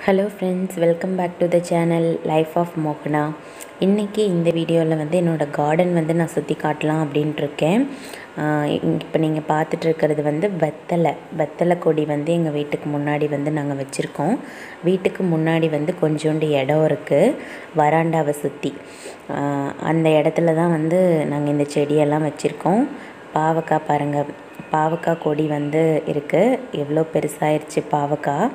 hello friends welcome back to the channel life of மோகனா இன்றைக்கி இந்த வீடியோவில் வந்து என்னோடய கார்டன் வந்து நான் சுற்றி காட்டலாம் அப்படின்ட்டு இருக்கேன் இப்போ நீங்கள் பார்த்துட்டு இருக்கிறது வந்து வெத்தலை வெத்தலை கொடி வந்து எங்கள் வீட்டுக்கு முன்னாடி வந்து நாங்கள் வச்சுருக்கோம் வீட்டுக்கு முன்னாடி வந்து கொஞ்சோண்டு இடம் இருக்குது வராண்டாவை சுற்றி அந்த இடத்துல தான் வந்து நாங்கள் இந்த செடியெல்லாம் வச்சுருக்கோம் பாவக்காய் பாருங்கள் பாவக்காய் கொடி வந்து இருக்குது எவ்வளோ பெருசாயிருச்சு பாவக்காய்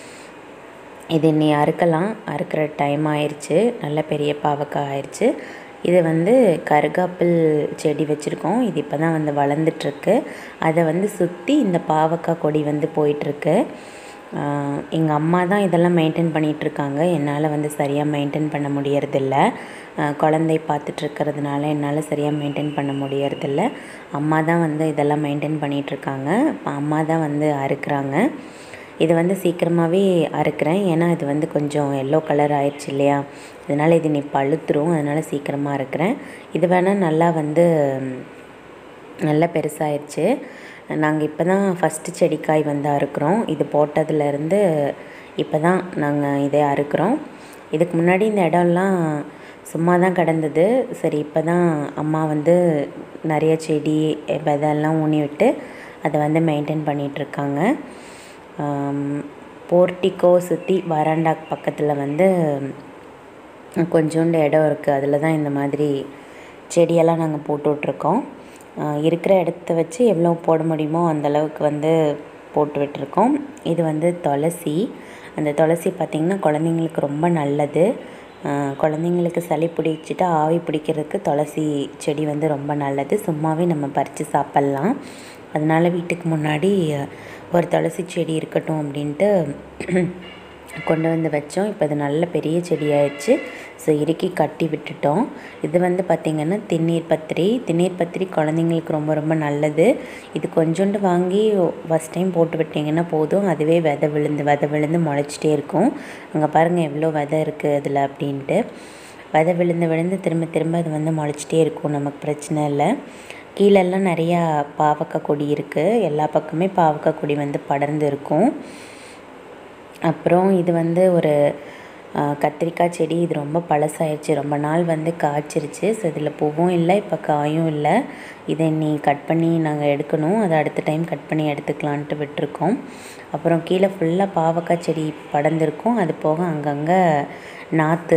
இது இன்னி அறுக்கலாம் அறுக்கிற டைம் ஆயிடுச்சு நல்ல பெரிய பாவக்காய் ஆயிடுச்சு இது வந்து கருகாப்பில் செடி வச்சுருக்கோம் இது இப்போ தான் வந்து வளர்ந்துட்டுருக்கு அதை வந்து சுற்றி இந்த பாவக்காய் கொடி வந்து போயிட்டுருக்கு எங்கள் அம்மா தான் இதெல்லாம் மெயின்டைன் பண்ணிகிட்ருக்காங்க என்னால் வந்து சரியாக மெயின்டைன் பண்ண முடியறதில்ல குழந்தை பார்த்துட்ருக்கிறதுனால என்னால் சரியாக மெயின்டைன் பண்ண முடியறதில்ல அம்மா தான் வந்து இதெல்லாம் மெயின்டைன் பண்ணிகிட்ருக்காங்க அம்மா தான் வந்து அறுக்கிறாங்க இது வந்து சீக்கிரமாகவே அறுக்கிறேன் ஏன்னா இது வந்து கொஞ்சம் எல்லோ கலர் ஆயிடுச்சு இல்லையா அதனால் இது நீ பழுத்துரும் அதனால் சீக்கிரமாக அறுக்கிறேன் இது வேணால் நல்லா வந்து நல்லா பெருசாகிடுச்சு நாங்கள் இப்போ தான் ஃபஸ்ட்டு செடிக்காய் வந்து அறுக்கிறோம் இது போட்டதுலேருந்து இப்போ தான் நாங்கள் இதை அறுக்கிறோம் இதுக்கு முன்னாடி இந்த இடம்லாம் சும்மா தான் கிடந்தது சரி இப்போ தான் அம்மா வந்து நிறைய செடி விதெல்லாம் ஊனி விட்டு அதை வந்து மெயின்டைன் பண்ணிகிட்ருக்காங்க போர்ட்டிக்கோ சுற்றி வராண்டாக் பக்கத்தில் வந்து கொஞ்சோண்டு இடம் இருக்குது அதில் தான் இந்த மாதிரி செடியெல்லாம் நாங்கள் போட்டு விட்ருக்கோம் இருக்கிற இடத்த வச்சு எவ்வளோ போட முடியுமோ அந்தளவுக்கு வந்து போட்டு விட்டுருக்கோம் இது வந்து துளசி அந்த துளசி பார்த்திங்கன்னா குழந்தைங்களுக்கு ரொம்ப நல்லது குழந்தைங்களுக்கு சளி பிடிச்சிட்டு ஆவி பிடிக்கிறதுக்கு துளசி செடி வந்து ரொம்ப நல்லது சும்மாவே நம்ம பறித்து சாப்பிட்லாம் அதனால் வீட்டுக்கு முன்னாடி ஒரு துளசி செடி இருக்கட்டும் அப்படின்ட்டு கொண்டு வந்து வச்சோம் இப்போ இது நல்ல பெரிய செடி ஆயிடுச்சு ஸோ இறுக்கி கட்டி விட்டுட்டோம் இது வந்து பார்த்திங்கன்னா திண்ணீர் பத்திரி திண்ணீர் பத்திரி குழந்தைங்களுக்கு ரொம்ப ரொம்ப நல்லது இது கொஞ்சோண்டு வாங்கி ஃபஸ்ட் டைம் போட்டு விட்டிங்கன்னா போதும் அதுவே விதை விழுந்து விதை விழுந்து முளைச்சிட்டே இருக்கும் அங்கே பாருங்கள் எவ்வளோ விதை இருக்குது அதில் அப்படின்ட்டு விதை விழுந்து விழுந்து திரும்ப திரும்ப அது வந்து முளைச்சிட்டே இருக்கும் நமக்கு பிரச்சனை இல்லை கீழெல்லாம் நிறையா பாவக்காய் கொடி இருக்குது எல்லா பக்கமே பாவக்காய் கொடி வந்து படர்ந்து இருக்கும் அப்புறம் இது வந்து ஒரு கத்திரிக்காய் செடி இது ரொம்ப பழசாயிடுச்சு ரொம்ப நாள் வந்து காய்ச்சிருச்சு ஸோ இதில் பூவும் இல்லை இப்போ காயும் இல்லை இதை நீ கட் பண்ணி நாங்கள் எடுக்கணும் அதை அடுத்த டைம் கட் பண்ணி எடுத்துக்கலான்ட்டு விட்டுருக்கோம் அப்புறம் கீழே ஃபுல்லாக பாவக்காய் செடி படர்ந்துருக்கும் அது போக அங்கங்கே நாற்று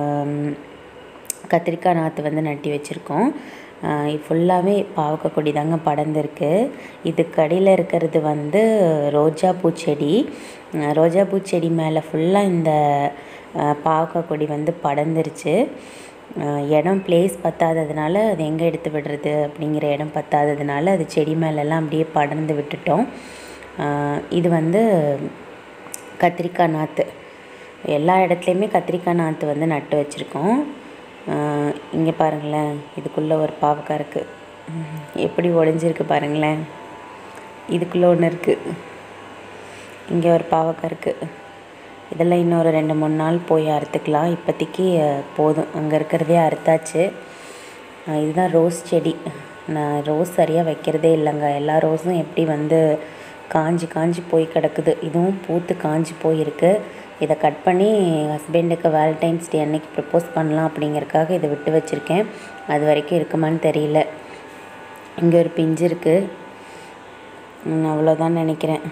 கத்திரிக்காய் நாற்று வந்து நட்டி வச்சுருக்கோம் ஃபுல்லாகவே பாவக்காய் கொடி தாங்க படர்ந்துருக்கு இதுக்கு அடியில் இருக்கிறது வந்து ரோஜா பூச்செடி ரோஜா பூச்செடி மேலே ஃபுல்லாக இந்த பாவக்காய் கொடி வந்து படர்ந்துருச்சு இடம் பிளேஸ் பத்தாததுனால அது எங்கே எடுத்து விடுறது அப்படிங்கிற இடம் பத்தாததுனால அது செடி மேலெல்லாம் அப்படியே படர்ந்து விட்டுட்டோம் இது வந்து கத்திரிக்காய் நாற்று எல்லா இடத்துலையுமே கத்திரிக்காய் நாற்று வந்து நட்டு வச்சுருக்கோம் இங்கே பாருங்களேன் இதுக்குள்ளே ஒரு பாவக்காய் இருக்குது எப்படி ஒளிஞ்சிருக்கு பாருங்களேன் இதுக்குள்ளே ஒன்று இருக்குது இங்கே ஒரு பாவக்காய் இருக்குது இதெல்லாம் இன்னொரு ரெண்டு மூணு நாள் போய் அறுத்துக்கலாம் இப்போதைக்கு போதும் அங்கே இருக்கிறதே அறுத்தாச்சு இதுதான் ரோஸ் செடி நான் ரோஸ் சரியாக வைக்கிறதே இல்லைங்க எல்லா ரோஸும் எப்படி வந்து காஞ்சி காஞ்சி போய் கிடக்குது இதுவும் பூத்து காஞ்சி போயிருக்கு இதை கட் பண்ணி ஹஸ்பண்டுக்கு வேலண்டைன்ஸ் டே அன்னைக்கு ப்ரப்போஸ் பண்ணலாம் அப்படிங்கிறக்காக இதை விட்டு வச்சுருக்கேன் அது வரைக்கும் இருக்குமான்னு தெரியல இங்கே ஒரு பிஞ்சு இருக்குது அவ்வளோதான் நினைக்கிறேன்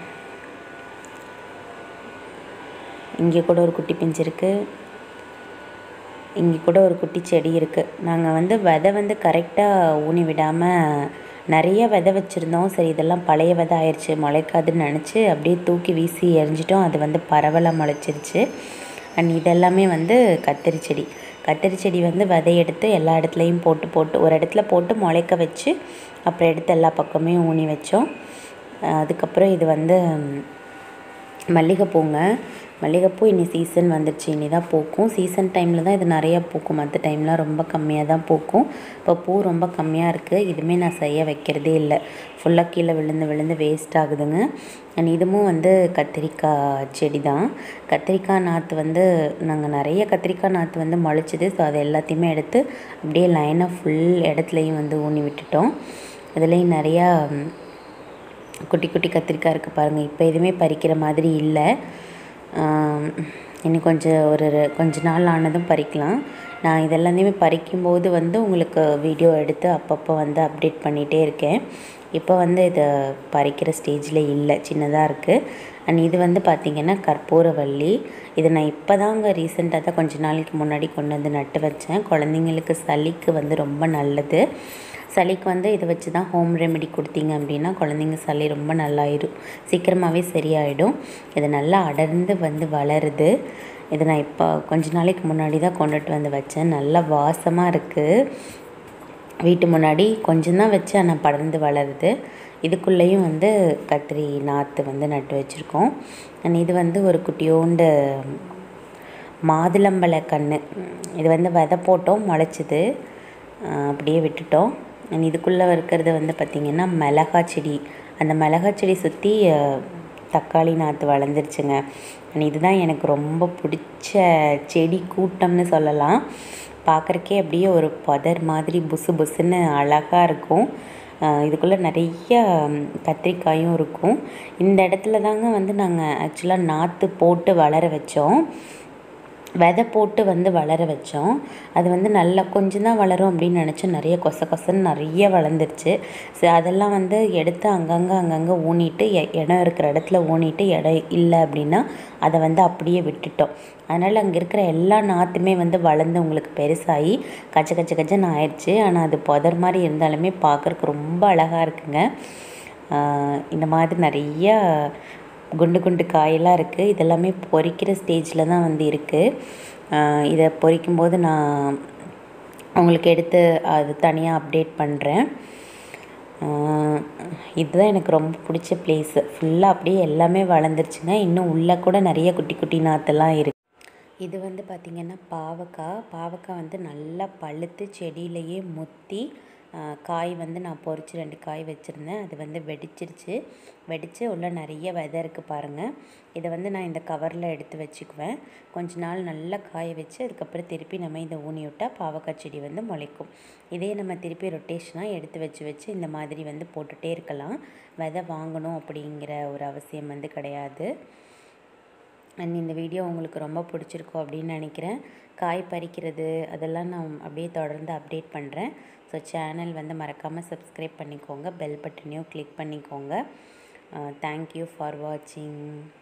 இங்கே கூட ஒரு குட்டி பிஞ்சு இருக்குது இங்கே கூட ஒரு குட்டி செடி இருக்குது நாங்கள் வந்து விதை வந்து கரெக்டாக ஊனி விடாமல் நிறைய விதை வச்சுருந்தோம் சரி இதெல்லாம் பழைய விதை ஆயிடுச்சு முளைக்காதுன்னு நினச்சி அப்படியே தூக்கி வீசி எரிஞ்சிட்டோம் அது வந்து பரவலாக முளைச்சிருச்சு அண்ட் இதெல்லாமே வந்து கத்திரி செடி கத்திரி செடி வந்து விதை எடுத்து எல்லா இடத்துலையும் போட்டு போட்டு ஒரு இடத்துல போட்டு முளைக்க வச்சு அப்புறம் எடுத்து எல்லா பக்கமே ஊனி வச்சோம் அதுக்கப்புறம் இது வந்து மல்லிகைப்பூங்க மல்லிகைப்பூ இனி சீசன் வந்துடுச்சு இனி தான் பூக்கும் சீசன் டைமில் தான் இது நிறையா பூக்கும் மற்ற டைம்லாம் ரொம்ப கம்மியாக தான் பூக்கும் இப்போ பூ ரொம்ப கம்மியாக இருக்குது இதுவுமே நான் செய்ய வைக்கிறதே இல்லை ஃபுல்லாக கீழே விழுந்து விழுந்து வேஸ்ட் ஆகுதுங்க அண்ட் இதுவும் வந்து கத்திரிக்காய் செடி தான் கத்திரிக்காய் நாற்று வந்து நாங்கள் நிறைய கத்திரிக்காய் நாற்று வந்து முளைச்சிது ஸோ அதை எல்லாத்தையுமே எடுத்து அப்படியே லைனாக ஃபுல் இடத்துலையும் வந்து ஊனி விட்டுட்டோம் இதுலேயும் நிறையா குட்டி குட்டி கத்திரிக்காய் இருக்குது பாருங்கள் இப்போ எதுவுமே பறிக்கிற மாதிரி இல்லை ஆம், இன்னும் கொஞ்சம் ஒரு கொஞ்ச நாள் ஆனதும் பறிக்கலாம் நான் இதெல்லாத்தையுமே பறிக்கும்போது வந்து உங்களுக்கு வீடியோ எடுத்து அப்பப்போ வந்து அப்டேட் பண்ணிகிட்டே இருக்கேன் இப்போ வந்து இதை பறிக்கிற ஸ்டேஜில் இல்லை சின்னதாக இருக்குது அண்ட் இது வந்து பார்த்திங்கன்னா கற்பூரவள்ளி இதை நான் இப்போ தாங்க ரீசெண்டாக தான் கொஞ்ச நாளைக்கு முன்னாடி கொண்டு வந்து நட்டு வச்சேன் குழந்தைங்களுக்கு சளிக்கு வந்து ரொம்ப நல்லது சளிக்கு வந்து இதை வச்சு தான் ஹோம் ரெமெடி கொடுத்தீங்க அப்படின்னா குழந்தைங்க சளி ரொம்ப நல்லாயிடும் சீக்கிரமாகவே சரியாயிடும் இது நல்லா அடர்ந்து வந்து வளருது இதை நான் இப்போ கொஞ்ச நாளைக்கு முன்னாடி தான் கொண்டுட்டு வந்து வச்சேன் நல்லா வாசமாக இருக்குது வீட்டு முன்னாடி கொஞ்சம் தான் வச்சு ஆனால் படர்ந்து வளருது இதுக்குள்ளேயும் வந்து கத்திரி நாற்று வந்து நட்டு வச்சுருக்கோம் அண்ட் இது வந்து ஒரு குட்டியோண்டு மாதுளம்பழ கன்று இது வந்து விதை போட்டோம் முளைச்சிது அப்படியே விட்டுட்டோம் அண்ட் இதுக்குள்ளே இருக்கிறது வந்து பார்த்திங்கன்னா மிளகா செடி அந்த மிளகா செடி சுற்றி தக்காளி நாற்று வளர்ந்துருச்சுங்க அண்ட் இதுதான் எனக்கு ரொம்ப பிடிச்ச செடி கூட்டம்னு சொல்லலாம் பார்க்குறக்கே அப்படியே ஒரு பதர் மாதிரி புசு புசுன்னு அழகாக இருக்கும் இதுக்குள்ளே நிறைய கத்திரிக்காயும் இருக்கும் இந்த இடத்துல தாங்க வந்து நாங்கள் ஆக்சுவலாக நாற்று போட்டு வளர வச்சோம் விதை போட்டு வந்து வளர வச்சோம் அது வந்து நல்லா கொஞ்சம் தான் வளரும் அப்படின்னு நினச்சோம் நிறைய கொச கொசன்னு நிறைய வளர்ந்துருச்சு ஸோ அதெல்லாம் வந்து எடுத்து அங்கங்கே அங்கங்கே ஊனிட்டு இடம் இருக்கிற இடத்துல ஊனிட்டு இடம் இல்லை அப்படின்னா அதை வந்து அப்படியே விட்டுட்டோம் அதனால் அங்கே இருக்கிற எல்லா நாற்றுமே வந்து வளர்ந்து உங்களுக்கு பெருசாகி கச்ச கச்ச கச்சன்னு ஆயிடுச்சு ஆனால் அது புதர் மாதிரி இருந்தாலுமே பார்க்குறக்கு ரொம்ப அழகாக இருக்குங்க இந்த மாதிரி நிறைய குண்டு குண்டு காயெல்லாம் இருக்குது இதெல்லாமே பொறிக்கிற ஸ்டேஜில் தான் வந்து இருக்குது இதை பொறிக்கும்போது நான் உங்களுக்கு எடுத்து அது தனியாக அப்டேட் பண்ணுறேன் இதுதான் எனக்கு ரொம்ப பிடிச்ச பிளேஸு ஃபுல்லாக அப்படியே எல்லாமே வளர்ந்துருச்சுங்க இன்னும் உள்ளே கூட நிறைய குட்டி குட்டி நாற்றெல்லாம் இருக்குது இது வந்து பார்த்திங்கன்னா பாவக்காய் பாவக்காய் வந்து நல்லா பழுத்து செடியிலையே முத்தி காய் வந்து நான் பொறிச்சு ரெண்டு காய் வச்சுருந்தேன் அது வந்து வெடிச்சிருச்சு வெடித்து உள்ள நிறைய விதை இருக்குது பாருங்கள் இதை வந்து நான் இந்த கவரில் எடுத்து வச்சுக்குவேன் கொஞ்ச நாள் நல்லா காய வச்சு அதுக்கப்புறம் திருப்பி நம்ம இதை ஊனி விட்டால் பாவக்காய் செடி வந்து முளைக்கும் இதே நம்ம திருப்பி ரொட்டேஷனாக எடுத்து வச்சு வச்சு இந்த மாதிரி வந்து போட்டுகிட்டே இருக்கலாம் விதை வாங்கணும் அப்படிங்கிற ஒரு அவசியம் வந்து கிடையாது அண்ட் இந்த வீடியோ உங்களுக்கு ரொம்ப பிடிச்சிருக்கும் அப்படின்னு நினைக்கிறேன் காய் பறிக்கிறது அதெல்லாம் நான் அப்படியே தொடர்ந்து அப்டேட் பண்ணுறேன் ஸோ சேனல் வந்து மறக்காமல் சப்ஸ்கிரைப் பண்ணிக்கோங்க பெல் பட்டனையும் கிளிக் பண்ணிக்கோங்க தேங்க்யூ ஃபார் வாட்சிங்